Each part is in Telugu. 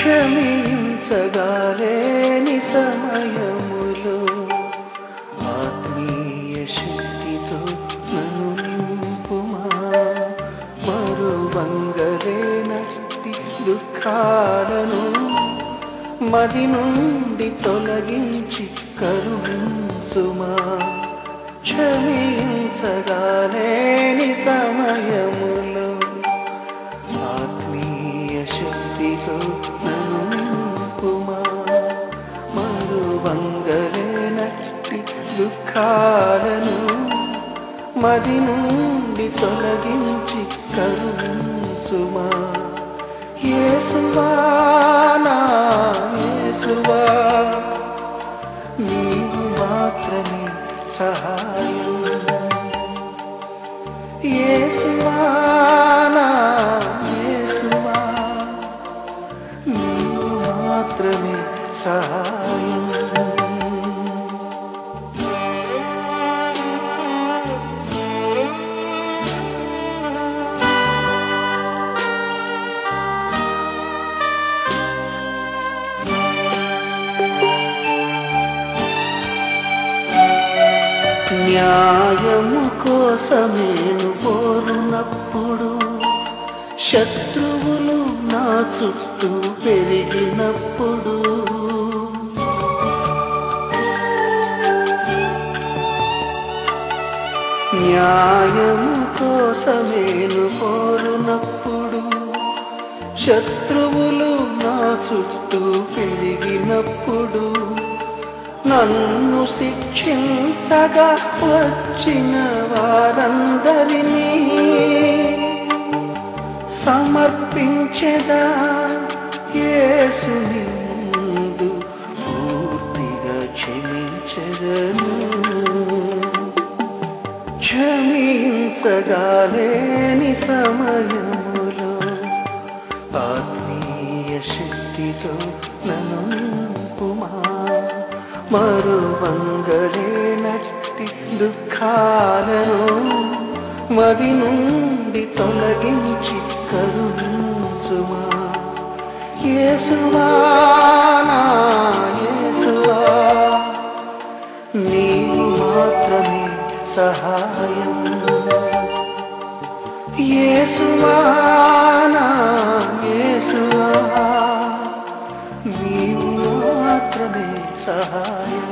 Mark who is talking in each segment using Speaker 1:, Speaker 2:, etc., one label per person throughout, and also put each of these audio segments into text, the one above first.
Speaker 1: క్షమించగాలేని సమయములో ఆత్మీయ శక్తితో నన్ను నింపుమా మరువంగలేనట్టి దుఃఖాలను మది నుండి తొలగించి కరుణించుమా క్షమించగాలేని సమయములో ఆత్మీయ శక్తితో నన్ను నింపుమా మరువంగలేనట్టి దుఃఖాలను మది నుండి తొలగించి కరుణించుమా యేసువా నా యేసువా నీవు మాత్రమే సహాయం యేసువా నా యేసువా నీవు మాత్రమే సహాయం న్యాయము కోసమేను కోరునప్పుడు శత్రువులు నా చుట్టూ పెరిగినప్పుడు న్యాయము కోసమేను కోరునప్పుడు శత్రువులు నా చుట్టూ పెరిగినప్పుడు నన్ను శిక్షించగా వచ్చిన వారందరినీ సమర్పించదా యేసుని ముందు పూర్తిగా క్షమించగను క్షమించగాలేని సమయములో ఆత్మీయ శక్తితో నన్ను నింపుమా మరువంగలేనట్టి దుఃఖాలను మది నుండి తొలగించి కరుణించుమా యేసువా నా యేసువా నీవు మాత్రమే సహాయం యేసువా నా యేసువా నీవు మాత్రమే సహాయం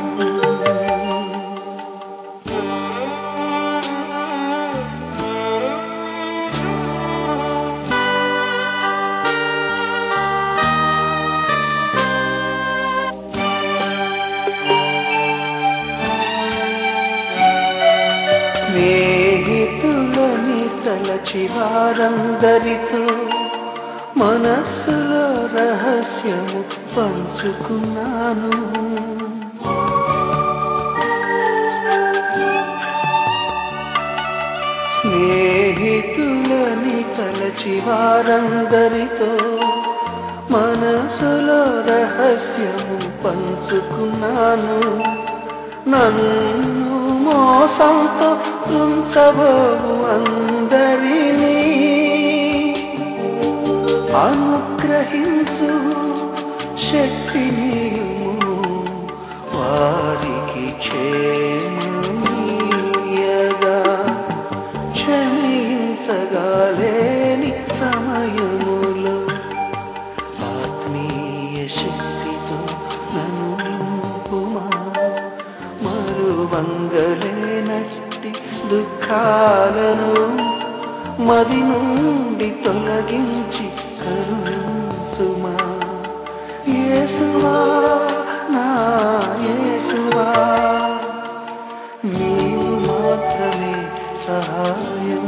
Speaker 1: స్నేహితులని తలచి వారందరితో మనస్సులో రహస్యము పంచుకున్నాను స్నేహితులని తలచి వారందరితో మనసులో రహస్యము పంచుకున్నాను నన్ను మోసంతో ఉంచబోవు అందరినీ అనుగ్రహించు శక్తిని వారికి క్షేమీయగా క్షమించగాలేని సమయములో ఆత్మీయ శక్తితో నన్ను నింపుమా మరువంగలేనట్టి దుఃఖాలను మది నుండి తొలగించి కరుణించుమా యేసువా నా యేసువా నీవు మాత్రమే సహాయం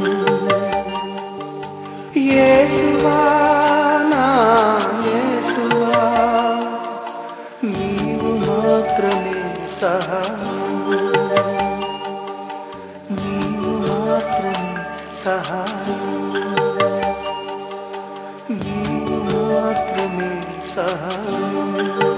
Speaker 1: యేసువా నా యేసువా నీవు మాత్రమే సహాయం నీవు మాత్రమే సహాయం నీవు మాత్రమే సహాయం